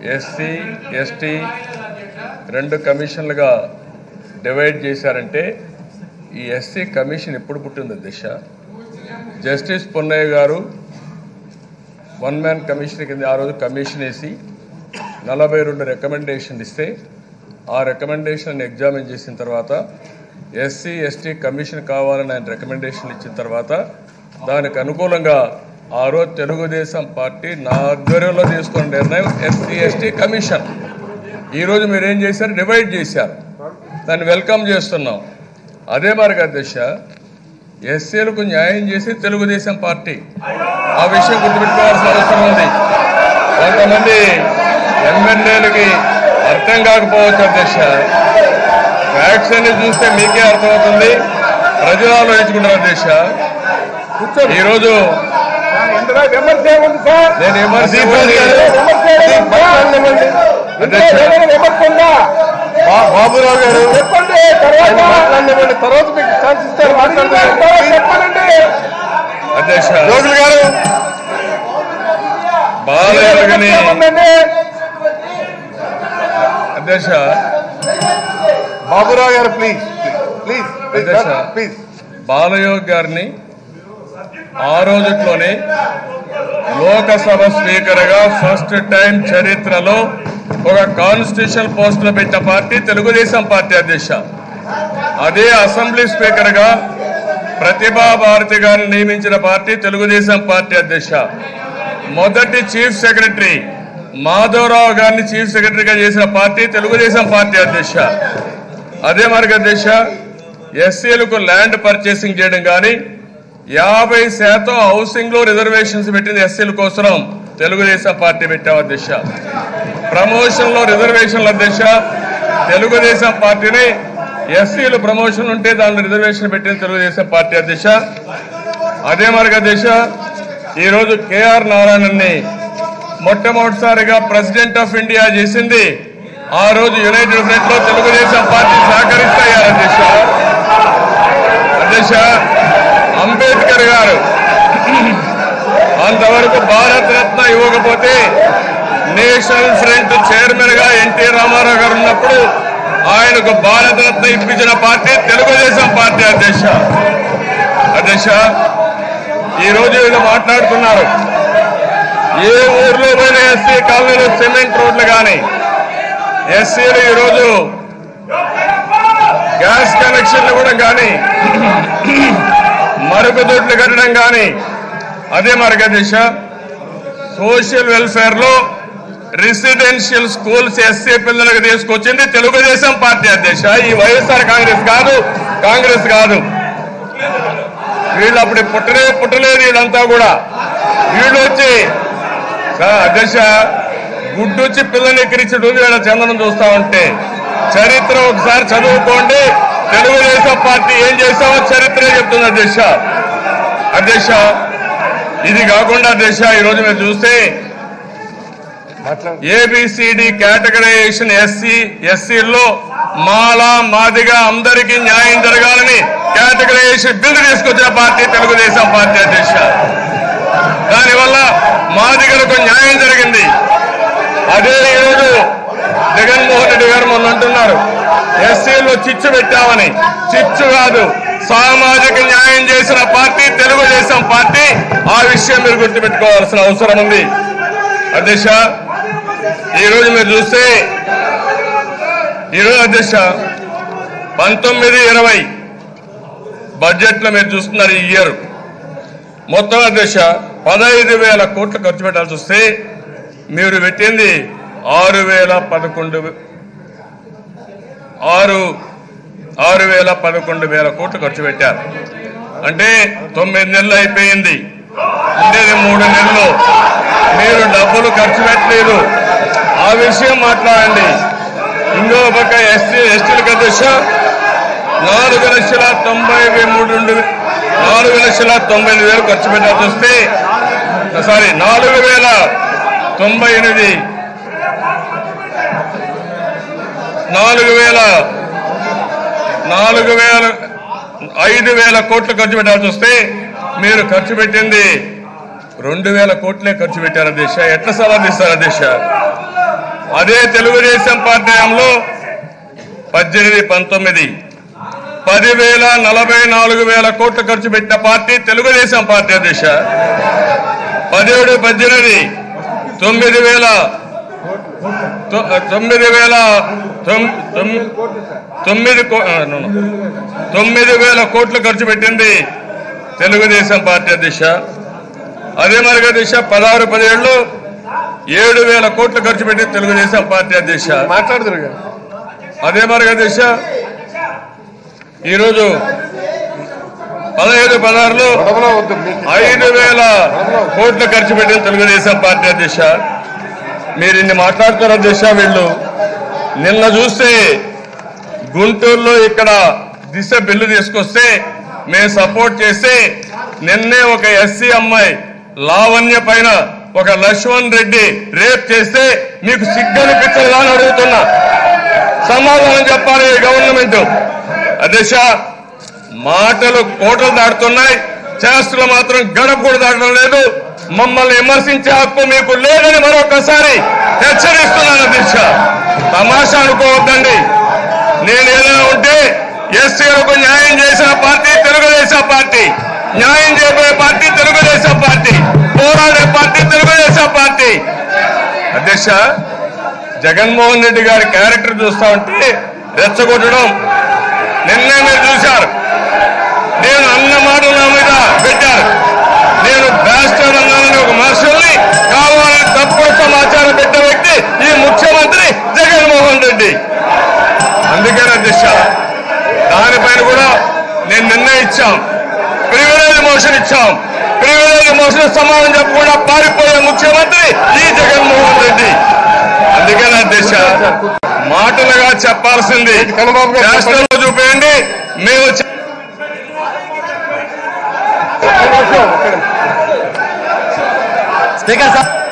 SC ST రెండు కమిషన్లుగా divide చేశారంటే ఈ ఎస్సీ కమిషన్ ఎప్పుడు పుట్టింది దిశ జస్టిస్ పున్నయ్య గారు వన్ మ్యాన్ కమిషన్ కింద ఆ రోజు కమిషన్ వేసి నలభై రెండు రికమెండేషన్ ఇస్తే ఆ రికమెండేషన్ ఎగ్జామిన్ చేసిన తర్వాత ఎస్సీ ఎస్టీ కమిషన్ కావాలని ఆయన రికమెండేషన్ ఇచ్చిన తర్వాత దానికి అనుకూలంగా ఆ రోజు తెలుగుదేశం పార్టీ నా ఆధ్వర్యంలో తీసుకున్న నిర్ణయం ఎస్సీ ఎస్టీ కమిషన్ ఈరోజు మీరు ఏం చేశారు డివైడ్ చేశారు దాన్ని వెల్కమ్ చేస్తున్నాం అదే మరి అధ్యక్ష ఎస్సీలకు న్యాయం చేసి తెలుగుదేశం పార్టీ ఆ విషయం గుర్తుపెట్టుకోవాల్సిన అవసరం ఉంది కొంతమంది ఎమ్మెల్యేలకి అర్థం కాకపోవచ్చు అధ్యక్ష ఫ్యాక్ట్స్ అన్ని చూస్తే మీకే అర్థమవుతుంది ప్రజలు ఆలోచించుకుంటారు అధ్యక్ష ఈరోజు ఇందులో విమర్శ ఏముంది సార్ నేను విమర్శ విమర్శ ఏముంది సార్? ఇందులో ఏదైనా విమర్శ ఉందా బాబురావు గారు చెప్పండి తర్వాత మాట్లాడినటువంటి తర్వాత మీకు ఛాన్స్ ఇస్తారు తర్వాత చెప్పాలండి అధ్యక్ష జోగులు గారు బాలయోగిని ఏముందండి? అధ్యక్ష బాబురావు గారు ప్లీజ్ ప్లీజ్ ప్లీజ్ అధ్యక్ష. ప్లీజ్ బాలయోగ్ గారిని ఆ రోజుట్లోనే లోకసభ స్పీకర్గా ఫస్ట్ టైం చరిత్రలో ఒక కాన్స్టిట్యూషన్ పోస్టులో పెట్టిన పార్టీ తెలుగుదేశం పార్టీ అధ్యక్ష అదే అసెంబ్లీ స్పీకర్గా ప్రతిభా భారతి గారిని నియమించిన పార్టీ తెలుగుదేశం పార్టీ అధ్యక్ష మొదటి చీఫ్ సెక్రటరీ మాధవరావు గారిని చీఫ్ సెక్రటరీగా చేసిన పార్టీ తెలుగుదేశం పార్టీ అధ్యక్ష అదే మార్గ అధ్యక్ష ఎస్సీలకు ల్యాండ్ పర్చేసింగ్ చేయడం కానీ యాభై శాతం హౌసింగ్ లో రిజర్వేషన్స్ పెట్టింది ఎస్సీల కోసం తెలుగుదేశం పార్టీ పెట్టాం అధ్యక్ష ప్రమోషన్ లో రిజర్వేషన్ల అధ్యక్ష తెలుగుదేశం పార్టీని ఎస్సీలు ప్రమోషన్ ఉంటే దానిలో రిజర్వేషన్ పెట్టింది తెలుగుదేశం పార్టీ అధ్యక్ష అదే మార్గ అధ్యక్ష ఈరోజు కేఆర్ నారాయణని మొట్టమొదటిసారిగా ప్రెసిడెంట్ ఆఫ్ ఇండియా చేసింది ఆ రోజు యునైటెడ్ ఫ్రంట్ లో తెలుగుదేశం పార్టీ సహకరిస్తాయారు అధ్యక్ష అధ్యక్ష అంబేద్కర్ గారు అంతవరకు భారత రత్న ఇవ్వకపోతే నేషనల్ ఫ్రంట్ చైర్మన్ గా ఎన్టీ రామారావు గారు ఉన్నప్పుడు ఆయనకు భారత రత్న ఇప్పించిన పార్టీ తెలుగుదేశం పార్టీ అధ్యక్ష అధ్యక్ష ఈ రోజు వీళ్ళు మాట్లాడుతున్నారు ఏ ఊర్లో పోయిన ఎస్సీ కాలనీలో సిమెంట్ రోడ్లు కానీ ఎస్సీలు ఈరోజు గ్యాస్ కనెక్షన్లు కూడా కానీ మరుగుదొడ్లు కట్టడం కానీ అదే మరొక దిశ సోషల్ వెల్ఫేర్ లో రెసిడెన్షియల్ స్కూల్స్ ఎస్సీ పిల్లలకు తీసుకొచ్చింది తెలుగుదేశం పార్టీ అధ్యక్ష ఈ వైఎస్ఆర్ కాంగ్రెస్ కాదు కాంగ్రెస్ కాదు వీళ్ళు అప్పుడు పుట్టలే పుట్టలేదు వీళ్ళంతా కూడా వీళ్ళు వచ్చి సార్ అధ్యక్ష గుడ్డు వచ్చి పిల్లల్ని ఎక్కిరించడు వీళ్ళ చందనం చూస్తా ఉంటే చరిత్ర ఒకసారి చదువుకోండి తెలుగుదేశం పార్టీ ఏం చేశామో చరిత్రే చెప్తుంది అధ్యక్ష అధ్యక్ష ఇది కాకుండా అధ్యక్ష ఈరోజు మీరు చూస్తే ఏబిసిడి కేటగరైజేషన్ ఎస్సీ ఎస్సీల్లో మాల మాదిగా అందరికీ న్యాయం జరగాలని కేటగరైజేషన్ బిల్లు తీసుకొచ్చిన పార్టీ తెలుగుదేశం పార్టీ అధ్యక్ష దానివల్ల మాదిగలకు న్యాయం జరిగింది అదే ఈరోజు జగన్మోహన్ రెడ్డి గారు మొన్న అంటున్నారు ఎస్సీలో చిచ్చు పెట్టామని చిచ్చు కాదు సామాజిక న్యాయం చేసిన పార్టీ తెలుగుదేశం పార్టీ ఆ విషయం మీరు గుర్తుపెట్టుకోవాల్సిన అవసరం ఉంది అధ్యక్ష ఈరోజు మీరు చూస్తే ఈరోజు అధ్యక్ష పంతొమ్మిది ఇరవై బడ్జెట్లో మీరు చూస్తున్నారు ఈ ఇయర్ మొత్తం అధ్యక్ష పదహైదు వేల కోట్లు ఖర్చు పెట్టాల్సి వస్తే మీరు పెట్టింది ఆరు వేల పదకొండు ఆరు ఆరు వేల పదకొండు వేల కోట్లు ఖర్చు పెట్టారు అంటే తొమ్మిది నెలలు అయిపోయింది ఉండేది మూడు నెలలు మీరు డబ్బులు ఖర్చు పెట్టలేదు ఆ విషయం మాట్లాడండి ఇంకో పక్క ఎస్టీ ఎస్టీలకు అధ్యక్ష నాలుగు లక్షల తొంభై వే- మూడు రెండు వే- నాలుగు లక్షల తొంభై ఎనిమిది వేలు ఖర్చు పెట్టాల్సి వస్తే సారీ నాలుగు వేల తొంభై ఎనిమిది నాలుగు వేల నాలుగు వేల ఐదు వేల కోట్లు ఖర్చు పెట్టాల్సి వస్తే మీరు ఖర్చు పెట్టింది రెండు వేల కోట్లే ఖర్చు పెట్టారు అధ్యక్ష ఎట్లా సమర్థిస్తారు అధ్యక్ష అదే తెలుగుదేశం పార్టీ హయాంలో పద్దెనిమిది పంతొమ్మిది పదివేల నలభై నాలుగు వేల కోట్లు ఖర్చు పెట్టిన పార్టీ తెలుగుదేశం పార్టీ అధ్యక్ష పదిహేడు పద్దెనిమిది తొమ్మిది వేల తొ- తొమ్మిది వేల తొమ్- తొమ్- తొమ్మిది కో- ఆ, no, no. తొమ్మిది వేల కోట్లు ఖర్చు పెట్టింది తెలుగుదేశం పార్టీ అధ్యక్ష అదే మరిగా దిశ పదహారు పదిహేడులో ఏడు వేల కోట్లు ఖర్చు పెట్టి తెలుగుదేశం పార్టీ అధ్యక్ష మాట్లాడుతురు కదా అదే మరిగా దిశ ఈరోజు పదహైదు పదహారులో గొడవలో వద్దు మీకు ఐదు వేల కోట్లు ఖర్చు పెట్టిన తెలుగుదేశం పార్టీ అధ్యక్ష మీరు ఇన్ని మాట్లాడుతున్న అధ్యక్ష వీళ్ళు నిన్న చూస్తే గుంటూరులో ఇక్కడ దిశ బిల్లు తీసుకొస్తే మేము సపోర్ట్ చేస్తే నిన్నే ఒక ఎస్సీ అమ్మాయి లావణ్య పైన ఒక లక్ష్మణ్ రెడ్డి రేప్ చేస్తే మీకు సిగ్గనిపించదా అని అడుగుతున్నా సమాధానం చెప్పాలి ఈ గవర్నమెంట్ అధ్యక్ష మాటలు కోటలు దాటుతున్నాయి చేష్టలు మాత్రం గడప కూడా దాటడం లేదు మమ్మల్ని విమర్శించే హక్కు మీకు లేదని మరొకసారి హెచ్చరిస్తున్నాను అధ్యక్ష తమాషా అనుకోవద్దండి నేను ఏదైనా ఉంటే ఎస్సీలకు న్యాయం చేసిన పార్టీ తెలుగుదేశం పార్టీ న్యాయం చేయబోయే పార్టీ తెలుగుదేశం పార్టీ పోరాడే పార్టీ తెలుగుదేశం పార్టీ అధ్యక్ష జగన్మోహన్ రెడ్డి గారి క్యారెక్టర్ చూస్తా ఉంటే రెచ్చగొట్టడం నిన్నే మీరు చూశారు నేను అన్న మాట నా మీద పెట్టారు నేను బ్యాస్టర్ అన్నానని ఒక మనుషుల్ని కావాలని తప్పుడు సమాచారం పెట్టే వ్యక్తి ఈ ముఖ్యమంత్రి జగన్మోహన్ రెడ్డి అందుకని అధ్యక్ష దానిపైన కూడా నేను నిర్ణయం ఇచ్చాం ప్రివిలేజ్ మోషన్ ఇచ్చాం ప్రివిలేజ్ మోషన్ సమాధానం చెప్పకుండా పారిపోయే ముఖ్యమంత్రి ఈ జగన్మోహన్ రెడ్డి అందుకని అధ్యక్ష మాటలుగా చెప్పాల్సింది కన్నబాబు గారు చెప్పండి. చేష్టల్లో చూపేయండి మేము చె- ఒక్క నిమిషం, ఒక్క నిమిషం. Speaker sir